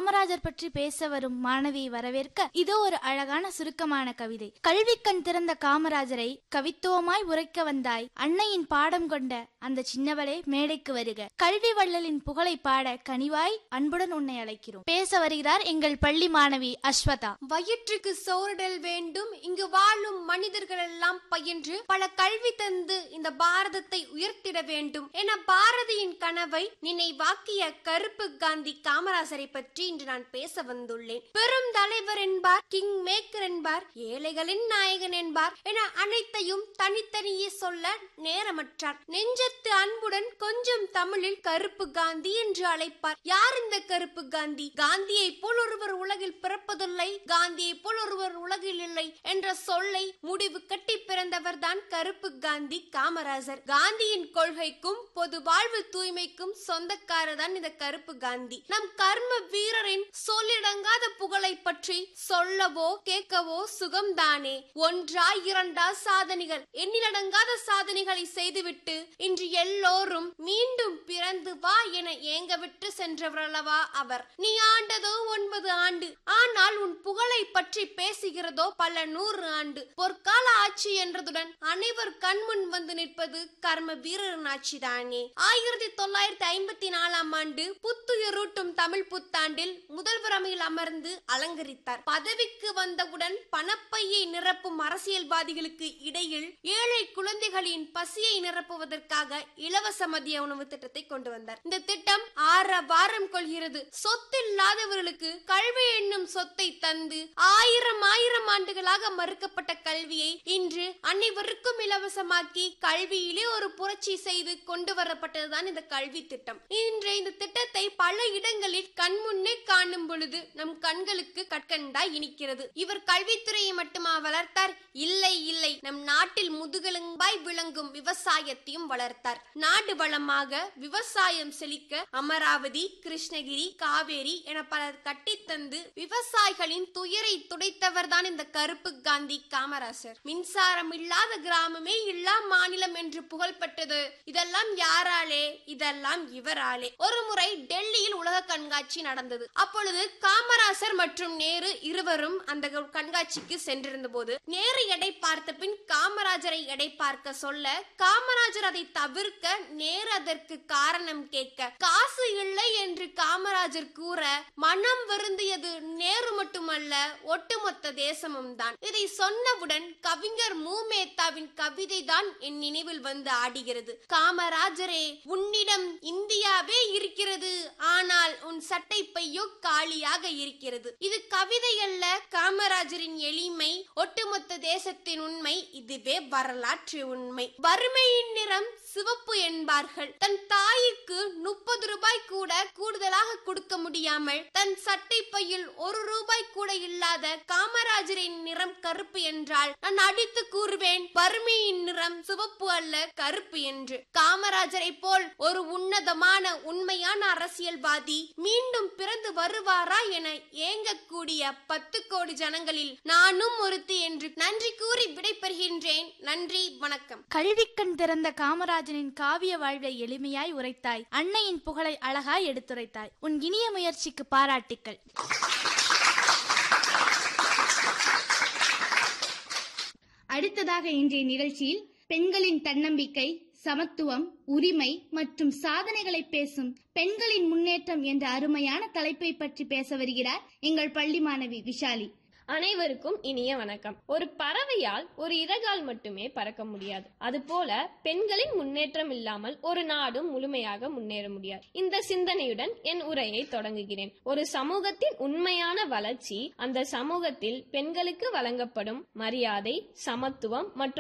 காமராஜர் பற்றி பேச வரும் மாணவியை வரவேற்க இதோ ஒரு அழகான சுருக்கமான கவிதை கல்வி கண் திறந்த காமராஜரை கவித்துவமாய் உரைக்க வந்தாய் அன்னையின் பாடம் கொண்ட அந்த சின்னவளே மேடைக்கு வருக கல்வி வள்ளலின் புகழை பாட கனிவாய் அன்புடன் உன்னை அழைக்கிறோம் பேச வருகிறார் எங்கள் பள்ளி மாணவி அஸ்வதா வயிற்றுக்கு சோறுடல் வேண்டும் இங்கு வாழும் மனிதர்கள் எல்லாம் பயின்று பல கல்வி தந்து இந்த பாரதத்தை உயர்த்திட வேண்டும் என பாரதியின் கனவை நினைவாக்கிய கருப்பு காந்தி காமராசரை பற்றி இன்று நான் பேச வந்துள்ளேன் பெரும் தலைவர் என்பார் கிங் மேக்கர் என்பார் ஏழைகளின் நாயகன் என்பார் என அனைத்தையும் தனித்தனியே சொல்ல நேரமற்றார் நெஞ்சத்து அன்புடன் கொஞ்சம் தமிழில் கருப்பு காந்தி என்று அழைப்பார் யார் இந்த கருப்பு காந்தி காந்தியை போல் ஒருவர் உலகில் பிறப்பதில்லை காந்தியை போல் ஒருவர் உலகில் இல்லை என்ற சொல்லை முடிவு கட்டி பிறந்தவர் தான் கருப்பு காந்தி காமராஜர் காந்தியின் கொள்கைக்கும் பொது வாழ்வு தூய்மைக்கும் சொந்தக்காரர் தான் இந்த கருப்பு காந்தி நம் கர்ம வீரரின் சொல்லிடங்காத புகழை பற்றி சொல்லவோ கேட்கவோ சுகம்தானே ஒன்றா இரண்டா சாதனைகள் எண்ணிலடங்காத சாதனைகளை செய்துவிட்டு இன்று எல்லோரும் மீண்டும் பிறந்து வா என ஏங்க விட்டு சென்றவரல்லவா அவர் நீ ஆண்டதோ ஒன்பது ஆண்டு ஆனால் உன் புகழை பற்றி பேசுகிறதோ பல நூறு ஆண்டு பொற்கால ஆட்சி என்றதுடன் அனைவர் கண்முன் வந்து நிற்பது கர்ம வீரரின் ஆட்சிதானே ஆயிரத்தி தொள்ளாயிரத்தி ஐம்பத்தி நாலாம் ஆண்டு புத்துயிரூட்டும் தமிழ் புத்தாண்டில் முதல்வர் அமையில் அமர்ந்து அலங்கரித்தார் பதவிக்கு வந்தவுடன் பணப்பையை நிரப்பும் அரசியல்வாதிகளுக்கு இடையில் ஏழை குழந்தைகளின் பசியை நிரப்புவதற்காக இலவச மதிய உணவு திட்டத்தை கொண்டு வந்தார் இந்த திட்டம் ஆற வாரம் கொள்கிறது சொத்தில்லாதவர்களுக்கு கல்வி என்னும் சொத்தை தந்து ஆயிரம் ஆயிரம் ஆண்டுகளாக மறுக்கப்பட்ட கல்வியை இன்று அனைவருக்கும் இலவசமாக்கி கல்வியிலே ஒரு புரட்சி செய்து கொண்டு வரப்பட்டதுதான் இந்த கல்வி திட்டம் இன்று இந்த திட்டத்தை பல இடங்களில் கண்முன்னே காணும் பொழுது நம் கண்களுக்கு கற்கண்டாய் இனிக்கிறது இவர் கல்வித்துறையை மட்டுமா வளர்த்தார் இல்லை இல்லை நம் நாட்டில் முதுகெலும்பாய் விளங்கும் விவசாயத்தையும் வளர்த்தார் நாடு வளமாக விவசாயம் செழிக்க அமராவதி கிருஷ்ணகிரி காவேரி என பலர் கட்டித்தந்து விவசாயிகளின் துயரை துடைத்தவர் தான் இந்த கருப்பு காந்தி காமராசர் மின்சாரம் இல்லாத கிராமமே இல்லா மாநிலம் என்று புகழ் பெற்றது இதெல்லாம் யாராலே இதெல்லாம் இவராலே ஒரு முறை டெல்லியில் உலக கண்காட்சி நடந்தது அப்பொழுது காமராசர் மற்றும் நேரு இருவரும் அந்த கண்காட்சிக்கு சென்றிருந்த போது நேரு எடை பார்த்த பின் காமராஜரை எடை பார்க்க சொல்ல காமராஜர் அதை தவிர்க்க நேரு அதற்கு காரணம் கேட்க காசு இல்லை என்று காமராஜர் கூற மனம் வருந்தியது நேரு மட்டுமல்ல ஒட்டுமொத்த தேசமும் தான் இதை சொன்னவுடன் கவிஞர் மூமேத்தாவின் கவிதை தான் என் நினைவில் வந்து ஆடுகிறது காமராஜரே உன்னிடம் இந்தியாவே இருக்கிறது ஆனால் உன் சட்டை பையோ காலியாக இருக்கிறது இது கவிதை அல்ல காமராஜரின் எளிமை ஒட்டுமொத்த தேசத்தின் உண்மை இதுவே வரலாற்று உண்மை வறுமையின் நிறம் சிவப்பு என்பார்கள் தன் தாய்க்கு முப்பது ரூபாய் கூட கூடுதலாக கொடுக்க முடியாமல் தன் சட்டை பையில் ஒரு ரூபாய் கூட இல்லாத காமராஜரின் நிறம் கருப்பு என்றால் நான் அடித்து கூறுவேன் வறுமையின் நிறம் சிவப்பு அல்ல கருப்பு என்று காமராஜரை போல் ஒரு உன்னதமான உண்மையான அரசியல்வாதி மீண்டும் பிறந்து வருவாரா என ஏங்கக்கூடிய பத்து கோடி ஜனங்களில் நானும் ஒருத்தி என்று நன்றி கூறி விடைபெறுகின்றேன் நன்றி வணக்கம் கல்விக்கண் திறந்த காமராஜனின் காவிய வாழ்வை எளிமையாய் உரைத்தாய் அன்னையின் புகழை அழகாய் எடுத்துரைத்தாய் உன் இனிய முயற்சிக்கு பாராட்டுக்கள் அடுத்ததாக இன்றைய நிகழ்ச்சியில் பெண்களின் தன்னம்பிக்கை சமத்துவம் உரிமை மற்றும் சாதனைகளை பேசும் பெண்களின் முன்னேற்றம் என்ற அருமையான தலைப்பை பற்றி பேச வருகிறார் எங்கள் பள்ளி மாணவி விஷாலி அனைவருக்கும் இனிய வணக்கம் ஒரு பறவையால் ஒரு இறகால் மட்டுமே பறக்க முடியாது அதுபோல பெண்களின் முன்னேற்றம் இல்லாமல் ஒரு நாடும் முழுமையாக முன்னேற முடியாது இந்த சிந்தனையுடன் என் உரையை தொடங்குகிறேன் ஒரு சமூகத்தின் உண்மையான வளர்ச்சி அந்த சமூகத்தில் பெண்களுக்கு வழங்கப்படும் மரியாதை சமத்துவம் மற்றும்